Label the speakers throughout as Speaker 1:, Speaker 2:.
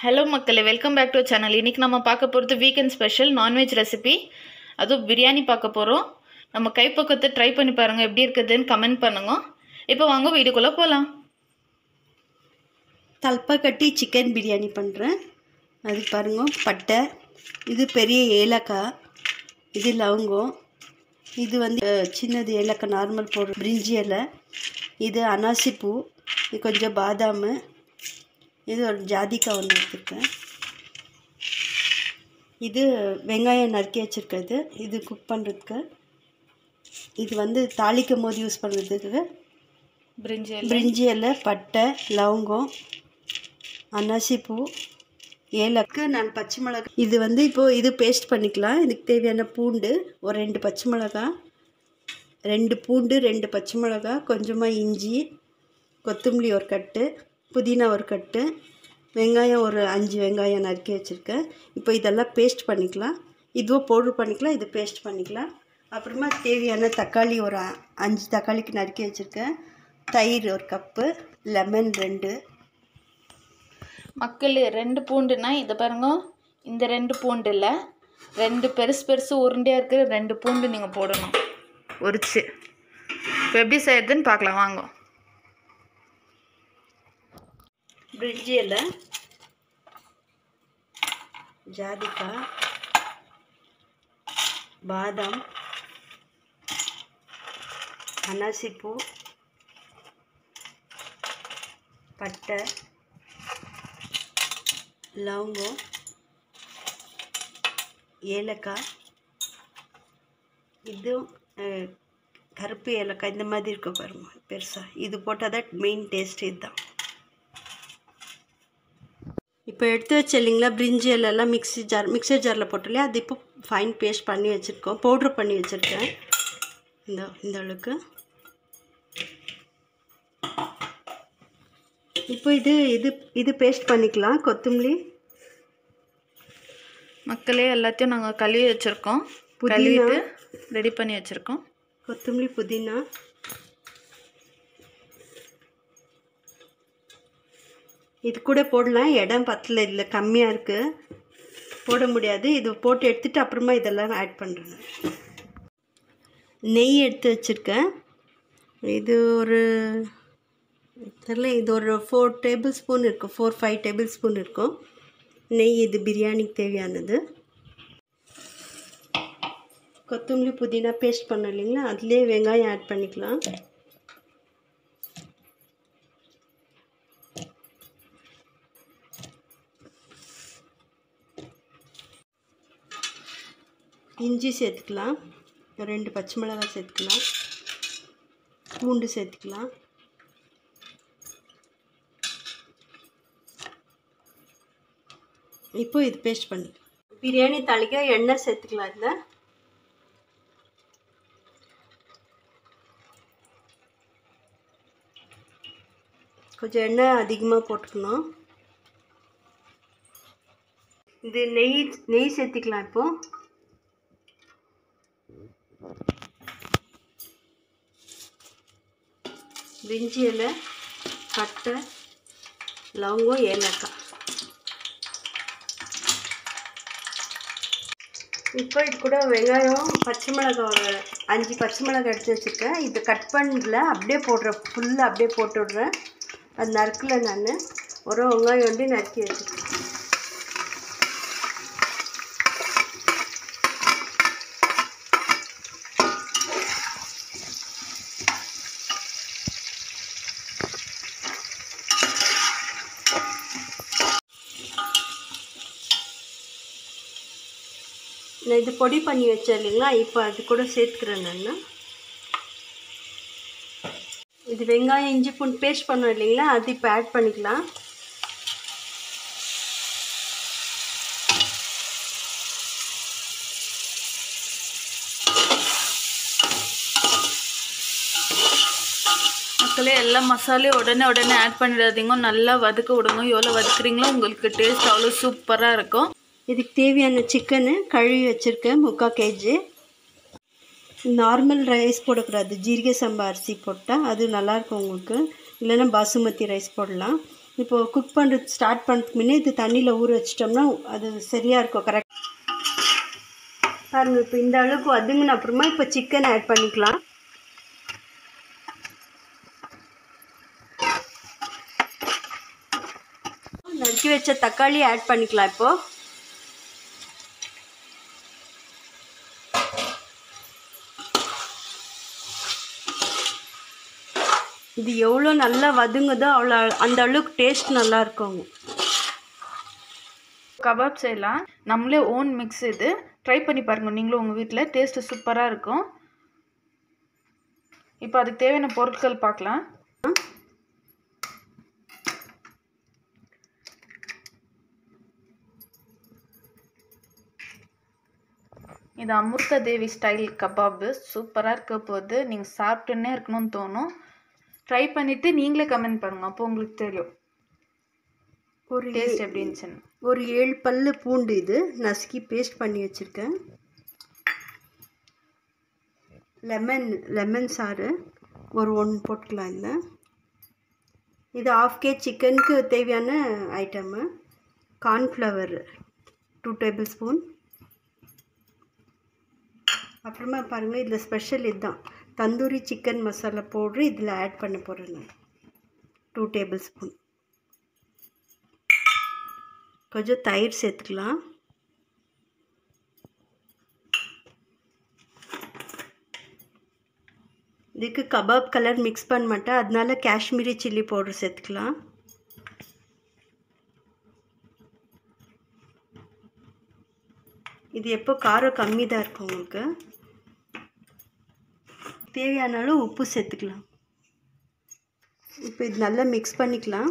Speaker 1: Hello மக்களே welcome back to channel இன்றைக்கி நம்ம பார்க்க போகிறது வீக்கெண்ட் ஸ்பெஷல் நான்வெஜ் ரெசிபி அதுவும் பிரியாணி பார்க்க போகிறோம் நம்ம கைப்பக்கத்தை ட்ரை பண்ணி பாருங்கள் எப்படி இருக்குதுன்னு கமெண்ட் பண்ணுங்க இப்போ வாங்க வீடியோக்குள்ளே போகலாம்
Speaker 2: தல்பா கட்டி சிக்கன் பிரியாணி பண்ணுறேன் அது பாருங்க பட்டை இது பெரிய ஏலக்காய் இது லவங்கம் இது வந்து அஹ், சின்னது ஏலக்காய் நார்மல் போடுற பிரிஞ்சி இலை இது அனாசி பூ இது கொஞ்சம் பாதாம் இது ஒரு ஜாதிக்காய் ஒன்று எடுத்துருக்கேன் இது வெங்காயம் நறுக்கி வச்சுருக்கிறது இது குக் பண்ணுறதுக்கு இது வந்து தாளிக்கும் போது யூஸ் பண்ணுறதுக்கு
Speaker 1: பிரிஞ்சி
Speaker 2: பிரிஞ்சி இலை பட்டை லவங்கம் அன்னாசி பூ ஏலக்கு நான் பச்சை மிளகாய் இது வந்து இப்போது இது பேஸ்ட் பண்ணிக்கலாம் இதுக்கு தேவையான பூண்டு ஒரு ரெண்டு பச்சை மிளகாய் ரெண்டு பூண்டு ரெண்டு பச்சை மிளகாய் கொஞ்சமாக இஞ்சி கொத்தமல்லி ஒரு கட்டு புதினா ஒரு கட்டு வெங்காயம் ஒரு அஞ்சு வெங்காயம் நறுக்கி வச்சுருக்கேன் இப்போ இதெல்லாம் பேஸ்ட் பண்ணிக்கலாம் இதுவும் பவுட்ரு பண்ணிக்கலாம் இது பேஸ்ட் பண்ணிக்கலாம் அப்புறமா தேவையான தக்காளி ஒரு அ- அஞ்சு தக்காளிக்கு நறுக்கி வச்சுருக்கேன் தயிர் ஒரு கப்பு லெமன் ரெண்டு
Speaker 1: மக்கள் ரெண்டு பூண்டுனா இதை பாருங்க இந்த ரெண்டு பூண்டு இல்லை ரெண்டு பெருசு பெருசு உருண்டையாக இருக்கிற ரெண்டு பூண்டு நீங்கள் போடணும் உரிச்சு இப்போ எப்படி செய்யறதுன்னு பார்க்கலாம் வாங்க
Speaker 2: பிரிட்ஜி இலை ஜாதிக்காய் பாதாம் அனாசிப்பூ பட்டை லவங்கம் ஏலக்காய் இதுவும் அஹ், கருப்பு ஏலக்காய் இந்த மாதிரி இருக்க பாருங்க பெருசாக இது போட்டால் தான் மெயின் டேஸ்ட் இதுதான் இப்போ எடுத்து வச்ச இல்லைங்களா பிரிஞ்சி எல்லாம் மிக்ஸி ஜார் மிக்சர் ஜாரில் போட்டுலையா அது இப்போ ஃபைன் பேஸ்ட் பண்ணி வச்சுருக்கோம் பவுட்ரு பண்ணி வச்சுருக்கேன் இந்த இந்த அளவுக்கு இப்போ இது இது இது பேஸ்ட் பண்ணிக்கலாம் கொத்தமல்லி
Speaker 1: மக்களே எல்லாத்தையும் நாங்கள் கழுவி வச்சுருக்கோம்
Speaker 2: புதினா.
Speaker 1: கழுவிட்டு ரெடி பண்ணி வச்சுருக்கோம்
Speaker 2: கொத்தமல்லி புதினா இது கூட போடலாம் இடம் பத்தல இல்லை கம்மியாக இருக்குது போட முடியாது இது போட்டு எடுத்துட்டு அப்புறமா இதெல்லாம் ஆட் பண்ணுறேன் நெய் எடுத்து வச்சுருக்கேன் இது ஒரு தெரில இது ஒரு ஃபோர் டேபிள் ஸ்பூன் இருக்கும் ஃபோர் ஃபைவ் டேபிள் ஸ்பூன் இருக்கும் நெய் இது பிரியாணிக்கு தேவையானது கொத்தமல்லி புதினா பேஸ்ட் பண்ணோம் இல்லைங்களா அதுலேயே வெங்காயம் ஆட் பண்ணிக்கலாம் இஞ்சி சேர்த்துக்கலாம் ரெண்டு பச்சை மிளகாய் சேர்த்துக்கலாம் பூண்டு சேர்த்துக்கலாம் இப்போ இது பேஸ்ட் பண்ணிக்கலாம் பிரியாணி தாளிக்க எண்ணெய் சேர்த்துக்கலாம் இதில் கொஞ்சம் எண்ணெய் அதிகமாக போட்டுக்கணும் இது நெய் நெய் சேர்த்திக்கலாம் இப்போ பிரிஞ்சி இலை பட்டை லவங்கம் ஏலக்காய் இப்போ இது கூட வெங்காயம் பச்சை மிளகாய் ஒரு அஞ்சு பச்சை மிளகாய் எடுத்து வச்சுருக்கேன் இது கட் பண்ணல அப்படியே போடுறேன் ஃபுல்லாக அப்படியே போட்டு விட்றேன் அது நறுக்கல நான் ஒரு வெங்காயம் வந்து நறுக்கி வச்சுருக்கேன் நான் இது பொடி பண்ணி வச்சேன் இல்லைங்களா இப்போ அது கூட சேர்த்துக்கிறேன் நான் இது வெங்காயம் இஞ்சி பூண்டு பேஸ்ட் பண்ணோம் இல்லைங்களா அது இப்போ ஆட் பண்ணிக்கலாம்
Speaker 1: மக்களே எல்லா மசாலையும் உடனே உடனே ஆட் பண்ணிடாதீங்க நல்லா வதக்க விடுங்க எவ்வளோ வதக்குறீங்களோ உங்களுக்கு டேஸ்ட் அவ்வளோ சூப்பராக இருக்கும்
Speaker 2: இதுக்கு தேவையான சிக்கனு கழுவி வச்சுருக்கேன் முக்கால் கேஜி நார்மல் ரைஸ் போடக்கூடாது ஜீரக சம்பா அரிசி போட்டால் அது நல்லாயிருக்கும் உங்களுக்கு இல்லைன்னா பாசுமதி ரைஸ் போடலாம் இப்போது குக் பண்ணுறது ஸ்டார்ட் பண்ணுறதுக்கு முன்னே இது தண்ணியில் ஊற வச்சிட்டோம்னா அது சரியாக இருக்கும் கரெக்ட் பாருங்கள் இப்போ இந்த அளவுக்கு வதங்கின அப்புறமா இப்போ சிக்கன் ஆட் பண்ணிக்கலாம் நறுக்கி வச்ச தக்காளி ஆட் பண்ணிக்கலாம் இப்போது இது எவ்வளோ நல்லா வதங்குதோ அவ்வளோ அந்த அளவுக்கு டேஸ்ட் நல்லா இருக்கும்
Speaker 1: கபாப் செய்யலாம் நம்மளே ஓன் மிக்ஸ் இது ட்ரை பண்ணி பாருங்கள் நீங்களும் உங்கள் வீட்டில் டேஸ்ட்டு சூப்பராக இருக்கும் இப்போ அதுக்கு தேவையான பொருட்கள் பார்க்கலாம் இது அமிர்த தேவி ஸ்டைல் கபாபு சூப்பராக இருக்க போது நீங்கள் சாப்பிட்டுன்னே இருக்கணும்னு தோணும் ட்ரை பண்ணிவிட்டு நீங்களே கமெண்ட் பண்ணுங்கள் அப்போ உங்களுக்கு தெரியும்
Speaker 2: ஒரு
Speaker 1: டேஸ்ட் எப்படி இருந்துச்சுன்னு
Speaker 2: ஒரு ஏழு பல்லு பூண்டு இது நசுக்கி பேஸ்ட் பண்ணி வச்சுருக்கேன் லெமன் லெமன் சாறு ஒரு ஒன்று போட்டுக்கலாம் இதில் இது ஆஃப் கே சிக்கனுக்கு தேவையான item cornflour two tablespoon அப்புறமா பாருங்கள் இதில் ஸ்பெஷல் இதுதான் தந்தூரி சிக்கன் மசாலா பவுட்ரு இதில் ஆட் பண்ண போகிறேன் நான் டூ டேபிள் ஸ்பூன் கொஞ்சம் தயிர் சேர்த்துக்கலாம் இதுக்கு கபாப் கலர் மிக்ஸ் பண்ண மாட்டேன் அதனால காஷ்மீரி சில்லி பவுடர் சேர்த்துக்கலாம் இது எப்போ காரம் கம்மி தான் இருக்கும் உங்களுக்கு தேவையான அளவு உப்பு சேர்த்துக்கலாம் இப்போ இது நல்லா மிக்ஸ் பண்ணிக்கலாம்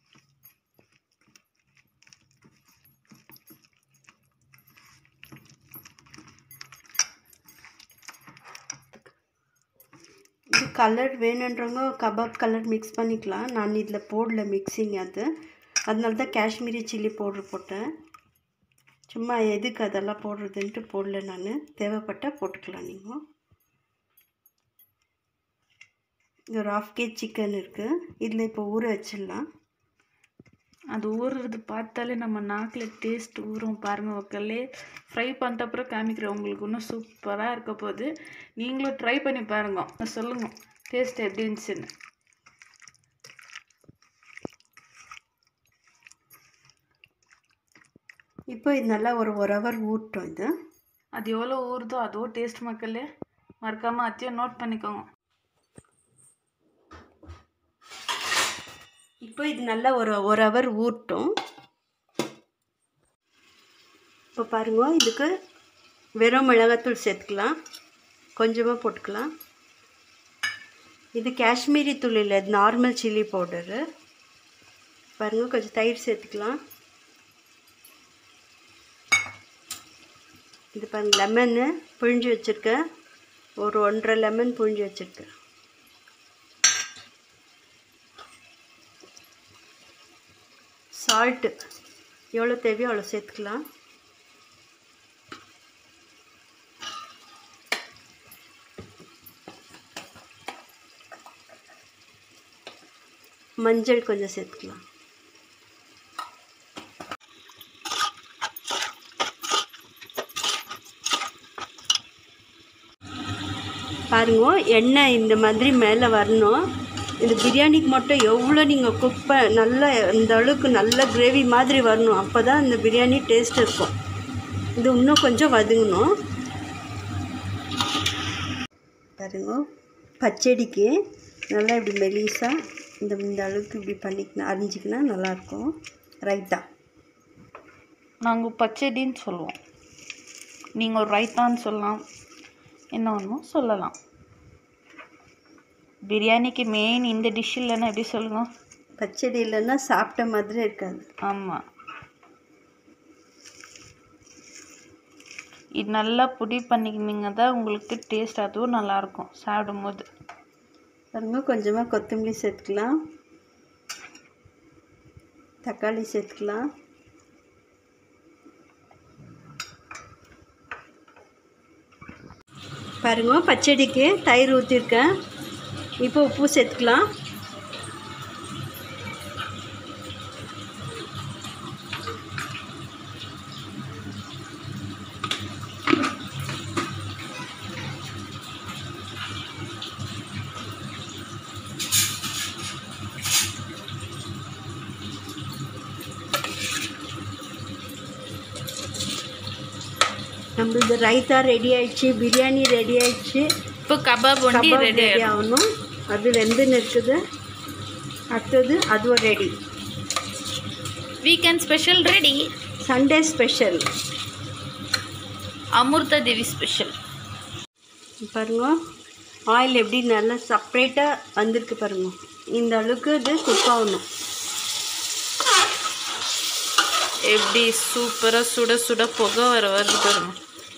Speaker 2: இது கலர் வேணுன்றவங்க கபாப் கலர் மிக்ஸ் பண்ணிக்கலாம் நான் இதில் போடல மிக்சிங் அது அதனால தான் காஷ்மீரி சில்லி பவுட்ரு போட்டேன் சும்மா எதுக்கு அதெல்லாம் போடுறதுன்ட்டு போடல நான் தேவைப்பட்டால் போட்டுக்கலாம் நீங்கள் இது ஒரு ஆஃப் கேஜ் சிக்கன் இருக்குது இதில் இப்போ ஊற வச்சிடலாம்
Speaker 1: அது ஊறுறது பார்த்தாலே நம்ம நாக்கில் டேஸ்ட் ஊறும் பாருங்கள் மக்களே ஃப்ரை பண்ணிட்ட அப்புறம் காமிக்கிறேன் உங்களுக்கு இன்னும் சூப்பராக இருக்க போகுது நீங்களும் ட்ரை பண்ணி பாருங்க சொல்லுங்கள் டேஸ்ட் எப்படி இருந்துச்சுன்னு
Speaker 2: இப்போ இது நல்லா ஒரு ஒரு ஹவர் ஊறட்டும் இது
Speaker 1: அது எவ்வளோ ஊறுதோ அதோ டேஸ்ட் மக்களே மறக்காமல் அத்தையும் நோட் பண்ணிக்கோங்க
Speaker 2: இப்போ இது நல்லா ஒரு ஒரு ஹவர் ஊறட்டும் இப்போ பாருங்க இதுக்கு வெறும் மிளகாத்தூள் சேர்த்துக்கலாம் கொஞ்சமாக போட்டுக்கலாம் இது காஷ்மீரி தூள் இல்லை இது நார்மல் சில்லி பவுடரு பாருங்கள் கொஞ்சம் தயிர் சேர்த்துக்கலாம் இது பாருங்க லெமனு புழிஞ்சு வச்சுருக்கேன் ஒரு ஒன்றரை லெமன் புழிஞ்சு வச்சுருக்கேன் சால்ட்டு எவ்வளோ தேவையோ அவ்வளோ சேர்த்துக்கலாம் மஞ்சள் கொஞ்சம் சேர்த்துக்கலாம் பாருங்க எண்ணெய் இந்த மாதிரி மேலே வரணும் இந்த பிரியாணிக்கு மட்டும் எவ்வளோ நீங்கள் குக் ப நல்லா இந்த அளவுக்கு நல்ல கிரேவி மாதிரி வரணும் அப்போ தான் இந்த பிரியாணி டேஸ்ட் இருக்கும் இது இன்னும் கொஞ்சம் வதங்கணும் பாருங்க பச்சடிக்கு நல்லா இப்படி மெலிசாக இந்த இந்த அளவுக்கு இப்படி பண்ணிக்கணும் அரிஞ்சிக்கினா நல்லாயிருக்கும் ரைத்தா
Speaker 1: நாங்கள் பச்சடின்னு சொல்லுவோம் நீங்கள் ஒரு ரைத்தான்னு சொல்லலாம் என்ன ஒன்றுமோ சொல்லலாம் பிரியாணிக்கு மெயின் இந்த டிஷ் இல்லைன்னா எப்படி சொல்லுங்க
Speaker 2: பச்சடி இல்லைன்னா சாப்பிட்ட மாதிரி இருக்காது
Speaker 1: ஆமாம் இது நல்லா பொடி பண்ணிக்கினீங்க தான் உங்களுக்கு டேஸ்ட் அதுவும் நல்லாயிருக்கும் சாப்பிடும்போது
Speaker 2: பாருங்க கொஞ்சமாக கொத்தமல்லி சேர்த்துக்கலாம் தக்காளி சேர்த்துக்கலாம் பாருங்க பச்சடிக்கு தயிர் ஊற்றிருக்கேன் இப்போ உப்பு சேர்த்துக்கலாம் நம்மளது ரைத்தா ரெடி ஆயிடுச்சு பிரியாணி ரெடி ஆயிடுச்சு
Speaker 1: இப்போ கபாப் வண்டி
Speaker 2: கபாப்
Speaker 1: ரெடி
Speaker 2: ரெடி ஆகணும் அது வெந்துன்னு இருக்குது அடுத்தது அதுவும் ready
Speaker 1: weekend special ready
Speaker 2: Sunday special
Speaker 1: Amrita Devi special
Speaker 2: பாருங்க ஆயில் எப்படி நல்லா செப்ரேட்டாக வந்திருக்கு பாருங்க இந்த அளவுக்கு இது குக் ஆகணும்
Speaker 1: எப்படி சூப்பராக சுட சுட புகை வர வருது பாருங்க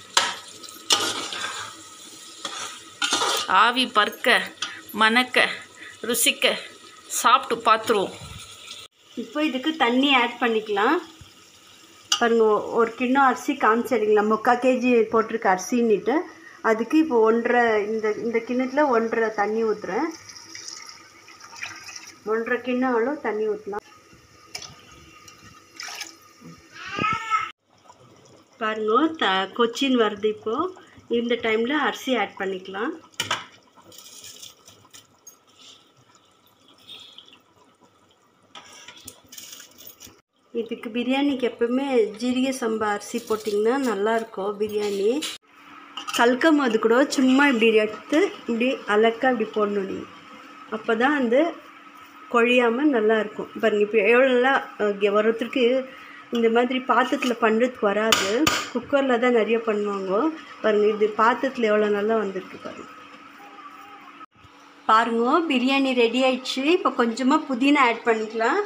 Speaker 1: ஆவி பறக்க மணக்க ருசிக்க சாப்பிட்டு பார்த்துருவோம்
Speaker 2: இப்போ இதுக்கு தண்ணி ஆட் பண்ணிக்கலாம் பாருங்க ஒ- ஒரு கிண்ணம் அரிசி காமிச்சிடுங்களா முக்கால் கேஜி போட்டிருக்க அரிசின்னுட்டு அதுக்கு இப்போ ஒன்றரை இந்த இந்த கிண்ணத்தில் ஒன்றரை தண்ணி ஊற்றுறேன் ஒன்றரை கிண்ணம் அளவு தண்ணி ஊற்றலாம் பாருங்க த கொச்சின் வருது இப்போது இந்த டைமில் அரிசி ஆட் பண்ணிக்கலாம் இதுக்கு பிரியாணிக்கு எப்பவுமே ஜீரக சம்பா அரிசி போட்டிங்கன்னா நல்லாயிருக்கும் பிரியாணி கலக்கும் போது கூட சும்மா இப்படி எடுத்து இப்படி அலக்கா இப்படி போடணும் நீ அப்போ தான் வந்து குழையாமல் நல்லாயிருக்கும் பாருங்க இப்போ எவ்வளோலாம் இங்கே ஒருத்தருக்கு இந்த மாதிரி பாத்திரத்தில் பண்ணுறதுக்கு வராது குக்கரில் தான் நிறைய பண்ணுவாங்க பாருங்க இது பாத்திரத்தில் எவ்வளோ நல்லா வந்திருக்கு பாருங்க பாருங்க பிரியாணி ரெடி ஆயிடுச்சு இப்போ கொஞ்சமாக புதினா ஆட் பண்ணிக்கலாம்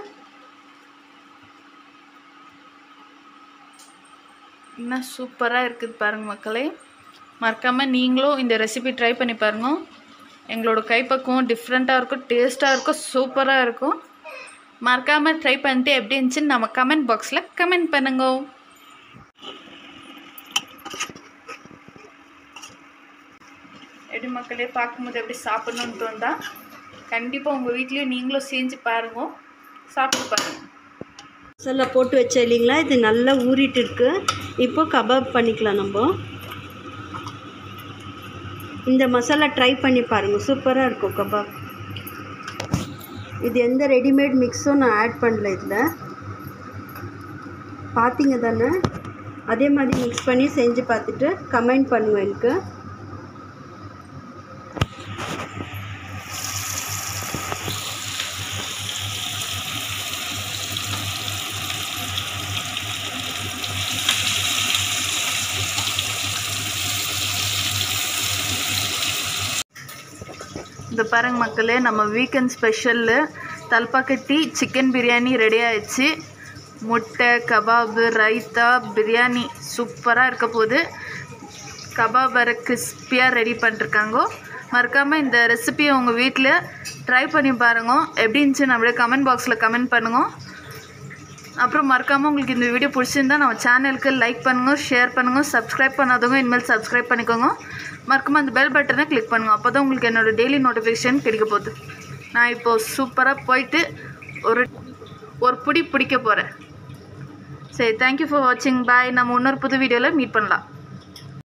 Speaker 1: என்ன சூப்பராக இருக்குது பாருங்க மக்களே மறக்காமல் நீங்களும் இந்த ரெசிபி ட்ரை பண்ணி பாருங்க எங்களோட கைப்பக்குவம் டிஃப்ரெண்ட்டாக இருக்கும் டேஸ்ட்டாக இருக்கும் சூப்பராக இருக்கும் மறக்காமல் ட்ரை பண்ணிட்டு எப்படி இருந்துச்சுன்னு நம்ம கமெண்ட் பாக்ஸில் கமெண்ட் பண்ணுங்க எப்படி மக்களே பார்க்கும்போது எப்படி சாப்பிடணும்னு தோணுதா கண்டிப்பாக உங்கள் வீட்லேயும் நீங்களும் செஞ்சு பாருங்க சாப்பிட்டு பாருங்கள்
Speaker 2: மசாலா போட்டு வச்சேன் இல்லைங்களா இது நல்லா ஊறிட்டு இருக்கு இப்போ கபாப் பண்ணிக்கலாம் நம்ம இந்த மசாலா ட்ரை பண்ணி பாருங்கள் சூப்பராக இருக்கும் கபாப் இது எந்த ரெடிமேட் மிக்ஸும் நான் ஆட் பண்ணல இதில் பார்த்தீங்க தானே அதே மாதிரி மிக்ஸ் பண்ணி செஞ்சு பார்த்துட்டு கமெண்ட் பண்ணுங்கள் எனக்கு
Speaker 1: இந்த பாருங்க மக்களே நம்ம weekend special Thalappakatti chicken biryani ready ஆயிடுச்சு முட்டை கபாபு ரைத்தா பிரியாணி சூப்பராக இருக்க போகுது கபாப் வேறு கிறிஸ்பியாக ரெடி பண்ணிருக்காங்க மறக்காமல் இந்த ரெசிபியை உங்கள் வீட்டில் ட்ரை பண்ணி பாருங்க எப்படி இருந்துச்சு நம்மளே கமெண்ட் பாக்ஸில் கமெண்ட் பண்ணுங்க அப்புறம் மறக்காமல் உங்களுக்கு இந்த வீடியோ பிடிச்சிருந்தா நம்ம சேனலுக்கு லைக் பண்ணுங்க ஷேர் பண்ணுங்க சப்ஸ்கிரைப் பண்ணாதவங்க இனிமேல் சப்ஸ்கிரைப் பண்ணிக்கோங்க மறக்காமல் அந்த பெல் பட்டனை கிளிக் பண்ணுங்க அப்போ தான் உங்களுக்கு என்னோட டெய்லி நோட்டிஃபிகேஷன் கிடைக்க போகுது நான் இப்போது சூப்பராக போயிட்டு ஒரு ஒரு பிடி பிடிக்க போகிறேன் சரி தேங்க்யூ ஃபார் வாட்சிங் பாய் நம்ம இன்னொரு புது வீடியோவில் மீட் பண்ணலாம்